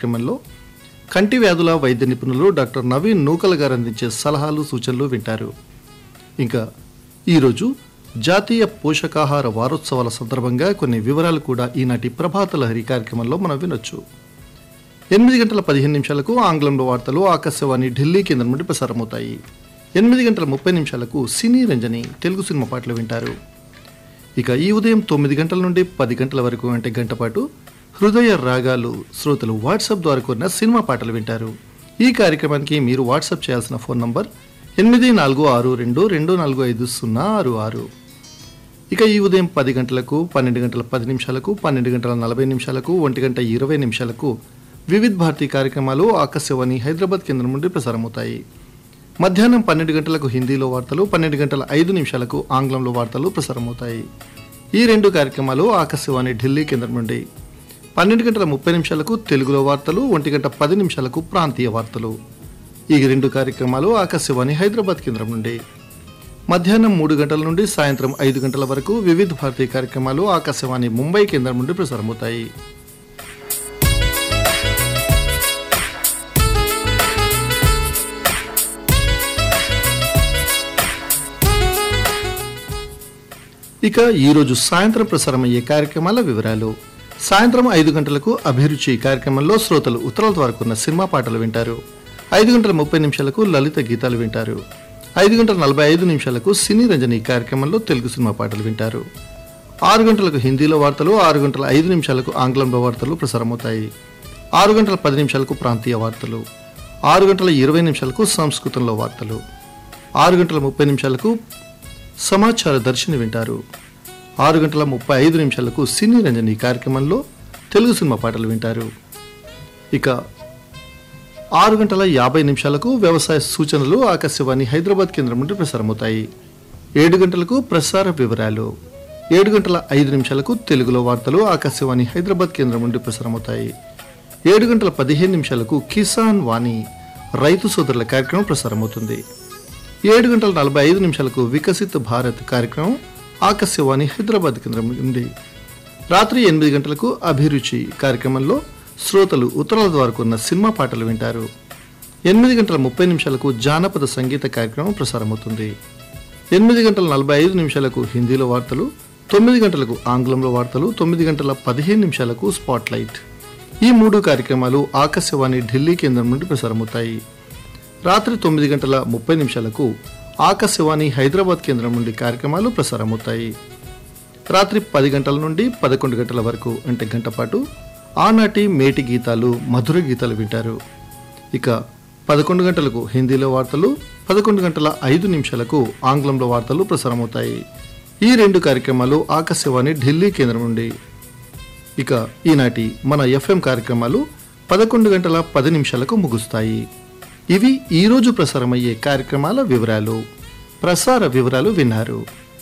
కార్యక్రమంలో కంటి వ్యాధుల వైద్య నిపుణులు డాక్టర్ నవీన్ నూకల్ గారు అందించే సలహాలు సూచనలు వింటారు ఇంకా ఈరోజు జాతీయ పోషకాహార వారోత్సవాల సందర్భంగా కొన్ని వివరాలు కూడా ఈనాటి ప్రభాత లహరి కార్యక్రమంలో మనం వినొచ్చు ఎనిమిది గంటల పదిహేను నిమిషాలకు ఆంగ్లంలో వార్తలు ఆకాశవాణి ఢిల్లీ కేంద్రం నుండి ప్రసారమవుతాయి ఎనిమిది గంటల ముప్పై నిమిషాలకు సినీ రంజని తెలుగు సినిమా పాటలు వింటారు ఇక ఈ ఉదయం తొమ్మిది గంటల నుండి పది గంటల వరకు అంటే గంట పాటు హృదయ రాగాలు శ్రోతలు వాట్సాప్ ద్వారా కొన్న సినిమా పాటలు వింటారు ఈ కార్యక్రమానికి మీరు వాట్సాప్ చేయాల్సిన ఫోన్ నంబర్ ఎనిమిది నాలుగు ఆరు రెండు రెండు నాలుగు ఐదు సున్నా ఆరు ఆరు ఇక ఈ ఉదయం పది గంటలకు పన్నెండు గంటల పది నిమిషాలకు పన్నెండు గంటల నలభై నిమిషాలకు ఒంటి గంట ఇరవై నిమిషాలకు వివిధ్ భారతి కార్యక్రమాలు ఆకాశవాణి హైదరాబాద్ కేంద్రం నుండి ప్రసారమవుతాయి మధ్యాహ్నం పన్నెండు గంటలకు హిందీలో వార్తలు పన్నెండు గంటల ఐదు నిమిషాలకు ఆంగ్లంలో వార్తలు ప్రసారమవుతాయి ఈ రెండు కార్యక్రమాలు ఆకాశవాణి ఢిల్లీ కేంద్రం నుండి పన్నెండు గంటల ముప్పై నిమిషాలకు తెలుగులో వార్తలు ఒంటి గంట పది నిమిషాలకు ప్రాంతీయ వార్తలు ఈ రెండు కార్యక్రమాలు ఆకాశవాణి హైదరాబాద్ కేంద్రం నుండి మధ్యాహ్నం మూడు గంటల నుండి సాయంత్రం ఐదు గంటల వరకు వివిధ భారతీయ కార్యక్రమాలు ఆకాశవాణి ముంబై కేంద్రం నుండి ప్రసారమవుతాయి ఇక ఈరోజు సాయంత్రం ప్రసారమయ్యే కార్యక్రమాల వివరాలు సాయంత్రం ఐదు గంటలకు అభిరుచి కార్యక్రమంలో శ్రోతలు ఉత్తరాల ద్వారా కొన్న సినిమా పాటలు వింటారు ఐదు గంటల ముప్పై నిమిషాలకు లలిత గీతాలు వింటారు ఐదు గంటల నలభై ఐదు నిమిషాలకు సినీ రంజని కార్యక్రమంలో తెలుగు సినిమా పాటలు వింటారు ఆరు గంటలకు హిందీలో వార్తలు ఆరు గంటల ఐదు నిమిషాలకు ఆంగ్లంలో వార్తలు ప్రసారమవుతాయి ఆరు గంటల పది నిమిషాలకు ప్రాంతీయ వార్తలు ఆరు గంటల ఇరవై నిమిషాలకు సంస్కృతంలో వార్తలు ఆరు గంటల ముప్పై నిమిషాలకు సమాచార దర్శిని వింటారు ఆరు గంటల ముప్పై ఐదు నిమిషాలకు సినీ రంజని కార్యక్రమంలో తెలుగు సినిమా పాటలు వింటారు ఇక ఆరు గంటల యాభై నిమిషాలకు వ్యవసాయ సూచనలు ఆకాశవాణి హైదరాబాద్ కేంద్రం నుండి ప్రసారమవుతాయి ఏడు గంటలకు ప్రసార వివరాలు ఏడు గంటల ఐదు నిమిషాలకు తెలుగులో వార్తలు ఆకాశవాణి హైదరాబాద్ కేంద్రం నుండి ప్రసారమవుతాయి ఏడు గంటల పదిహేను నిమిషాలకు కిసాన్ వాణి రైతు సోదరుల కార్యక్రమం ప్రసారమవుతుంది ఏడు గంటల నలభై ఐదు నిమిషాలకు వికసిత్ భారత్ కార్యక్రమం ఆకాశవాణి హైదరాబాద్ కేంద్రం నుండి రాత్రి ఎనిమిది గంటలకు అభిరుచి కార్యక్రమంలో శ్రోతలు ఉత్తరాల ద్వారా కొన్న సినిమా పాటలు వింటారు ఎనిమిది గంటల ముప్పై నిమిషాలకు జానపద సంగీత కార్యక్రమం ప్రసారమవుతుంది ఎనిమిది గంటల నలభై ఐదు నిమిషాలకు హిందీలో వార్తలు తొమ్మిది గంటలకు ఆంగ్లంలో వార్తలు తొమ్మిది గంటల పదిహేను నిమిషాలకు స్పాట్ లైట్ ఈ మూడు కార్యక్రమాలు ఆకాశవాణి ఢిల్లీ కేంద్రం నుండి ప్రసారమవుతాయి రాత్రి తొమ్మిది గంటల ముప్పై నిమిషాలకు ఆకాశవాణి హైదరాబాద్ కేంద్రం నుండి కార్యక్రమాలు ప్రసారమవుతాయి రాత్రి పది గంటల నుండి పదకొండు గంటల వరకు అంటే గంట పాటు ఆనాటి మేటి గీతాలు మధుర గీతాలు వింటారు ఇక పదకొండు గంటలకు హిందీలో వార్తలు పదకొండు గంటల ఐదు నిమిషాలకు ఆంగ్లంలో వార్తలు ప్రసారమవుతాయి ఈ రెండు కార్యక్రమాలు ఆకాశవాణి ఢిల్లీ కేంద్రం నుండి ఇక ఈనాటి మన ఎఫ్ఎం కార్యక్రమాలు పదకొండు గంటల పది నిమిషాలకు ముగుస్తాయి ఇవి ఈరోజు ప్రసారమయ్యే కార్యక్రమాల వివరాలు ప్రసార వివరాలు విన్నారు